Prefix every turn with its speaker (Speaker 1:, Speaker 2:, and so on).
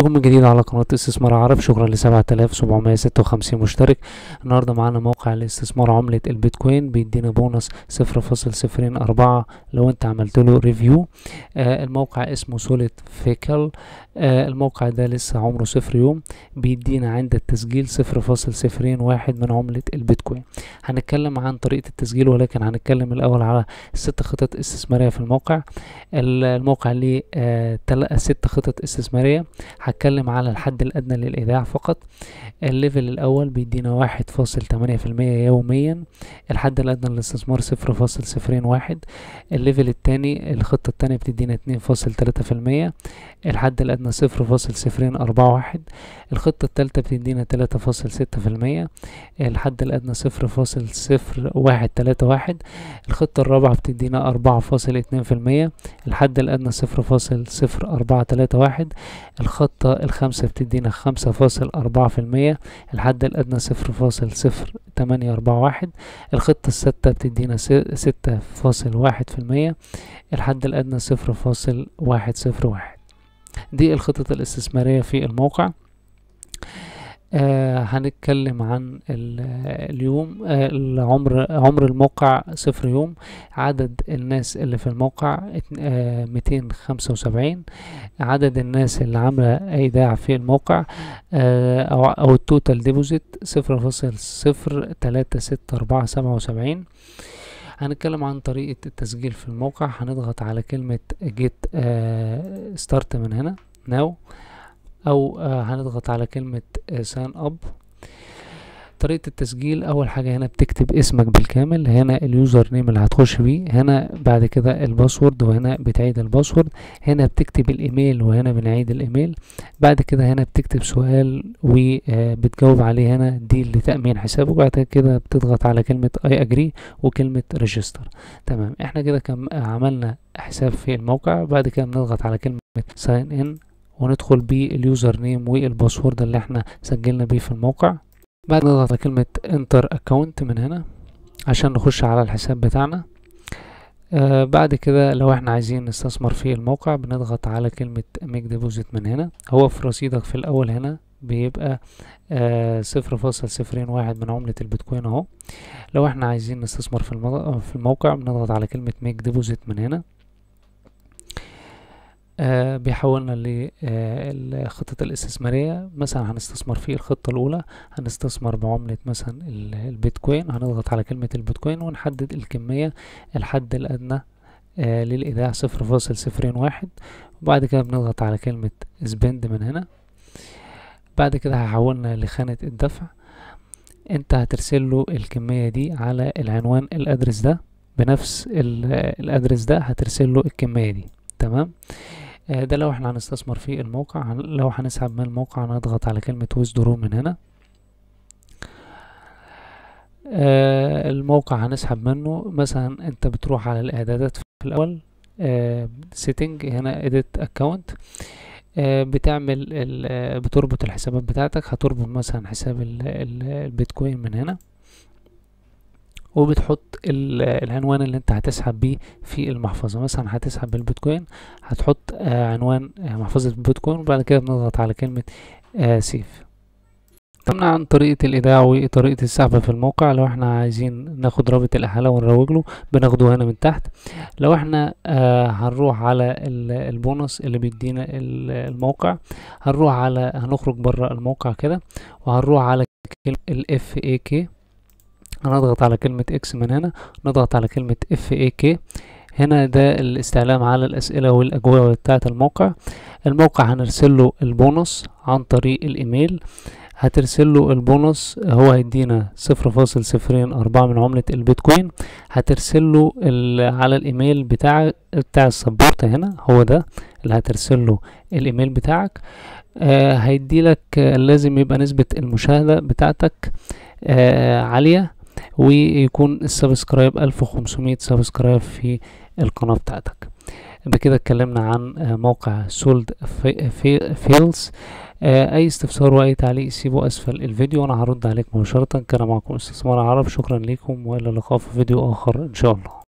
Speaker 1: بكم من جديد على قناة استثمار عرب شكرا لسبعة آلاف سبعمية ستة وخمسين مشترك النهاردة معانا موقع لاستثمار عملة البيتكوين بيدينا بونص صفر فاصل صفرين أربعة لو انت عملت له ريفيو آه الموقع اسمه سوليد فيكل آه الموقع ده لسه عمره صفر يوم بيدينا عند التسجيل صفر فاصل صفرين واحد من عملة البيتكوين هنتكلم عن طريقة التسجيل ولكن هنتكلم الأول على ست خطط استثمارية في الموقع الموقع ليه آه ست خطط استثمارية هتكلم على الحد الأدنى للإيداع فقط الليفل الأول بيدينا واحد فاصل تمانية في المية يوميا الحد الأدنى للاستثمار صفر فاصل صفرين واحد الليفل التاني الخطة التانية بتدينا اتنين فاصل تلاتة في المية الحد الأدنى صفر فاصل صفرين أربعة واحد الخطة التالتة بتدينا تلاتة فاصل ستة في المية الحد الأدنى صفر فاصل صفر واحد تلاتة واحد الخطة الرابعة بتدينا أربعة فاصل اتنين في المية الحد الأدنى صفر فاصل صفر أربعة تلاتة واحد الخطة الخامسة بتدينا خمسة فاصل أربعة في المية الحد الأدنى صفر فاصل صفر تمانية أربعة واحد الخطة الستة بتدينا ستة فاصل واحد في المية الحد الأدنى صفر فاصل واحد صفر واحد دي الخطط الاستثمارية في الموقع آه هنتكلم عن اليوم آه العمر عمر الموقع صفر يوم عدد الناس اللي في الموقع ميتين خمسة وسبعين عدد الناس اللي عاملة ايداع في الموقع آه او, أو التوتال ديبوزيت صفر فاصل صفر تلاتة ستة أربعة سبعة وسبعين هنتكلم عن طريقة التسجيل في الموقع هنضغط على كلمة جيت ستارت من هنا ناو او آه هنضغط على كلمة سان اب طريقة التسجيل اول حاجة هنا بتكتب اسمك بالكامل هنا اليوزر نيم اللي هتخش بيه هنا بعد كده الباسورد وهنا بتعيد الباسورد هنا بتكتب الايميل وهنا بنعيد الايميل بعد كده هنا بتكتب سؤال وبتجاوب عليه هنا دي لتأمين حساب وبعد كده بتضغط على كلمة اي اجري وكلمة ريجستر تمام احنا كده كم عملنا حساب في الموقع بعد كده بنضغط على كلمة ساين ان وندخل باليوزر نيم والباسورد اللي احنا سجلنا بيه في الموقع بعد نضغط على كلمة انتر اكونت من هنا عشان نخش على الحساب بتاعنا آه بعد كده لو احنا عايزين نستثمر في الموقع بنضغط على كلمة ميك ديبوزيت من هنا هو في رصيدك في الاول هنا بيبقى صفر فاصل صفرين واحد من عملة البيتكوين اهو لو احنا عايزين نستثمر في, المو... في الموقع بنضغط على كلمة ميك ديبوزيت من هنا آه بيحولنا للخطط الاستثمارية مثلا هنستثمر في الخطة الأولى هنستثمر بعملة مثلا البيتكوين هنضغط على كلمة البيتكوين ونحدد الكمية الحد الأدنى آه للإيداع صفر فاصل صفرين واحد وبعد كده بنضغط على كلمة سبند من هنا بعد كده هحولنا لخانة الدفع انت هترسل له الكمية دي على العنوان الأدرس ده بنفس الأدرس ده هترسل له الكمية دي تمام آه ده لو احنا هنستثمر في الموقع لو هنسحب من الموقع هنضغط على كلمة ويزدرو من هنا آه الموقع هنسحب منه مثلا انت بتروح على الاعدادات في الاول سيتنج آه هنا edit account بتعمل بتربط الحسابات بتاعتك هتربط مثلا حساب ال ال البيتكوين من هنا وبتحط العنوان اللي انت هتسحب بيه في المحفظة مثلا هتسحب بالبيتكوين هتحط آه عنوان آه محفظة البيتكوين وبعد كده بنضغط على كلمة آه سيف تمنع عن طريقة الإيداع وطريقة السحب في الموقع لو احنا عايزين ناخد رابط الإحالة ونروج له بناخده هنا من تحت لو احنا آه هنروح على البونص اللي بيدينا الموقع هنروح على هنخرج بره الموقع كده وهنروح على كلمة الاف اي كي هنضغط على كلمة اكس من هنا نضغط على كلمة اف اي كي هنا ده الاستعلام على الأسئلة والأجوبة بتاعة الموقع الموقع هنرسل له البونص عن طريق الإيميل هترسل له البونص هو هيدينا صفر فاصل صفرين أربعة من عملة البيتكوين هترسل له على الإيميل بتاع بتاع السبورت هنا هو ده اللي هترسل له الإيميل بتاعك آه هيديلك آه لازم يبقى نسبة المشاهدة بتاعتك آه عالية ويكون السبسكرايب ألف وخمسمية سبسكرايب في القناة بتاعتك بكده اتكلمنا عن موقع سولد في في فيلز اي استفسار واي تعليق سيبه اسفل الفيديو وانا هرد عليك مباشرة كان معكم استثمار عرب شكرا لكم والى اللقاء في فيديو اخر ان شاء الله